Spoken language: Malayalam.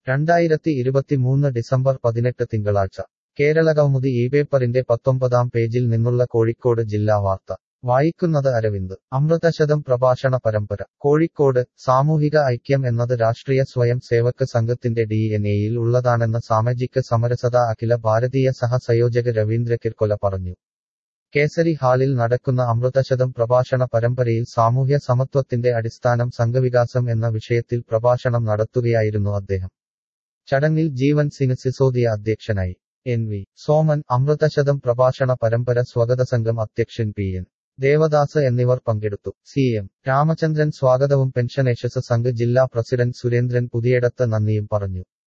രണ്ടായിരത്തി ഇരുപത്തിമൂന്ന് ഡിസംബർ പതിനെട്ട് തിങ്കളാഴ്ച കേരളകൗമുദി ഈ പേപ്പറിന്റെ പത്തൊമ്പതാം പേജിൽ നിന്നുള്ള കോഴിക്കോട് ജില്ലാ വാർത്ത വായിക്കുന്നത് അരവിന്ദ് അമൃതശതം പ്രഭാഷണ പരമ്പര കോഴിക്കോട് സാമൂഹിക ഐക്യം എന്നത് രാഷ്ട്രീയ സ്വയം സേവക് സംഘത്തിന്റെ ഡി എൻ എയിൽ ഉള്ളതാണെന്ന് സാമാജിക സമരസത അഖില ഭാരതീയ സഹസയോജക രവീന്ദ്ര കിർക്കൊല പറഞ്ഞു കേസരി ഹാളിൽ നടക്കുന്ന അമൃതശതം പ്രഭാഷണ പരമ്പരയിൽ സാമൂഹ്യ സമത്വത്തിന്റെ അടിസ്ഥാനം സംഘവികാസം എന്ന വിഷയത്തിൽ പ്രഭാഷണം നടത്തുകയായിരുന്നു അദ്ദേഹം ചടങ്ങിൽ ജീവൻ സിംഗ് സിസോദിയ അധ്യക്ഷനായി എൻ വി സോമൻ അമൃതശതം പ്രഭാഷണ പരമ്പര സ്വാഗത സംഘം അധ്യക്ഷൻ പി എൻ ദേവദാസ് എന്നിവർ പങ്കെടുത്തു സി എം രാമചന്ദ്രൻ സ്വാഗതവും പെൻഷനേഴ്സ് സംഘ് ജില്ലാ പ്രസിഡന്റ് സുരേന്ദ്രൻ പുതിയടത്ത് നന്ദിയും പറഞ്ഞു